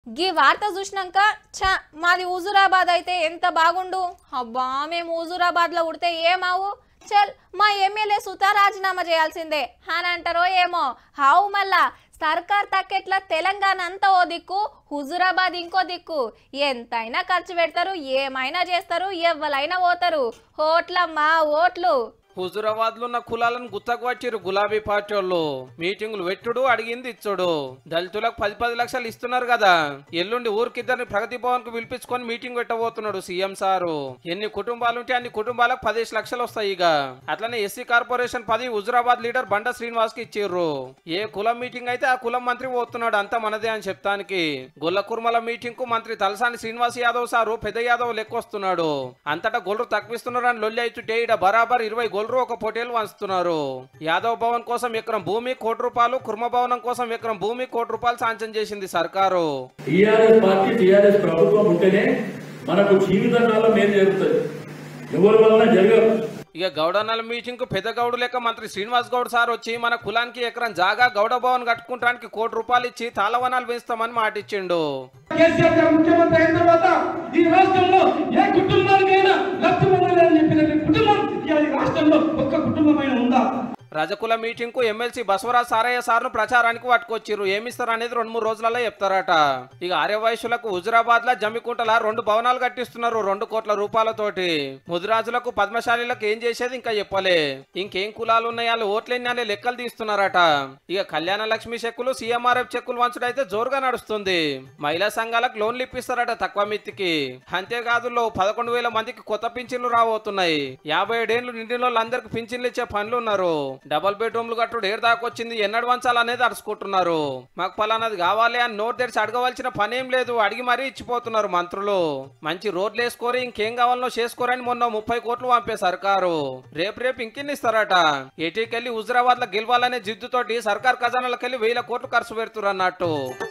గీ వార్త చూసినాక ఛ మాది హుజురాబాద్ అయితే ఎంత బాగుండు అబ్బా మేము హుజురాబాద్ లో ఉడితే ఏమావు చల్ మా ఎమ్మెల్యే సుతా రాజీనామా చేయాల్సిందే అని అంటారో ఏమో హావు మళ్ళా సర్కార్ తక్కెట్ల తెలంగాణ అంతా ఓ దిక్కు హుజురాబాద్ ఇంకో దిక్కు ఎంతైనా ఖర్చు పెడతారు ఏమైనా చేస్తారు ఎవ్వలైనా పోతారు ఓట్లమ్మా ఓట్లు హుజురాబాద్ లో ఉన్న కులాలను గుత్తకు వచ్చిరు గులాబీ పార్టీ వాళ్ళు మీటింగులు పెట్టుడు అడిగింది ఇచ్చుడు దళితులకు పది పది లక్షలు ఇస్తున్నారు కదా ఎల్లుండి ఊరికిద్దరిని ప్రగతి భవన్ కు పిలిపించుకొని మీటింగ్ పెట్టబోతున్నాడు సీఎం సారు ఎన్ని కుటుంబాలు ఉంటే అన్ని కుటుంబాలకు పదిహేను లక్షలు వస్తాయి ఇక అట్లనే ఎస్సీ కార్పొరేషన్ పది హుజురాబాద్ లీడర్ బండ శ్రీనివాస్ కి ఇచ్చిర్రు ఏ కులం మీటింగ్ అయితే ఆ కులం మంత్రి పోతున్నాడు అంతా మనదే అని చెప్తానికి గొల్ల కుర్మల మీటింగ్ కు మంత్రి తలసాని శ్రీనివాస్ యాదవ్ సారు పెద్ద యాదవ్ లెక్కొస్తున్నాడు అంతటా గొల్లు తక్కువిస్తున్నారు అని లొల్లి అవుతుంటే ఈడ బరాబర్ ఇరవై గొల్లు ఒక పోటీలు వంచుతున్నారు యాదవ్ భవన్ కోసం ఎకరం భూమి కోటి రూపాయలు కుర్మ భవనం కోసం ఎకరం భూమి కోటి రూపాయలు సాంక్షన్ చేసింది సర్కారు టీఆర్ఎస్ పార్టీ టీఆర్ఎస్ ప్రభుత్వం ఉంటేనే మనకు జీవితకాలం ఏం జరుగుతుంది ఎవరి వలన జరగదు ఇక గౌడన్నల మీటింగ్ కు పెద్ద గౌడు లెక్క మంత్రి శ్రీనివాస్ గౌడ్ సార్ వచ్చి మన కులానికి ఎకరం జాగా గౌడ భవన్ కట్టుకుంటానికి కోటి రూపాయలు ఇచ్చి తాళవనాలు పెంచుతామని మాటిచ్చిండు కేసీఆర్ గారు ముఖ్యమంత్రి అయిన తర్వాత ఈ రాష్ట్రంలో ఏ కుటుంబానికైనా లబ్ధి పొందలేదని చెప్పినటువంటి కుటుంబం ఇవాళ ఈ రాష్ట్రంలో ఒక్క కుటుంబమైన ఉందా రజకుల మీటింగ్ కు ఎమ్మెల్సీ బసవరాజ్ సారయ్య సార్ను ప్రచారానికి పట్టుకొచ్చిర్రు ఏమిస్తారు అనేది రెండు మూడు రోజులలో చెప్తారట ఇక ఆర్యవయసులకు హుజురాబాద్ లా జమ్మికుంటల రెండు భవనాలు కట్టిస్తున్నారు రెండు కోట్ల రూపాయలతోటి ముదిరాజులకు పద్మశాలీలకు ఏం చేసేది ఇంకా చెప్పలే ఇంకేం కులాలు ఉన్నాయి వాళ్ళు ఓట్లేని అనే లెక్కలు తీస్తున్నారట ఇక కళ్యాణ లక్ష్మి చెక్కులు సీఎంఆర్ఎఫ్ చెక్కులు వంచుడైతే జోరుగా నడుస్తుంది మహిళా సంఘాలకు లోన్లు ఇప్పిస్తారట తక్కువ మిత్తికి అంతేకాదు లో పదకొండు వేల మందికి కొత్త పింఛన్లు రాబోతున్నాయి యాభై ఏడేళ్లు నిండిన వాళ్ళందరికి పింఛన్లు ఇచ్చే పనులు ఉన్నారు డబల్ బెడ్రూమ్లు కట్టుడు ఏడు దాకా వచ్చింది ఎన్నడు వంచాలనేది అరుచుకుంటున్నారు మాకు పలానాది కావాలి అని నోట్ తెరిచి అడగవలసిన పనేం లేదు అడిగి మరీ ఇచ్చిపోతున్నారు మంత్రులు మంచి రోడ్లు వేసుకోరి ఇంకేం కావాలనో చేసుకోరని మొన్న ముప్పై కోట్లు పంపే సర్కారు రేపు రేపు ఇంకెన్ని ఇస్తారట ఏటీకెళ్ళి హుజరాబాద్ లో గెలవాలనే జిద్దుతోటి సర్కార్ ఖజానాలకెళ్ళి వేల కోట్లు ఖర్చు పెడుతున్నారు అన్నట్టు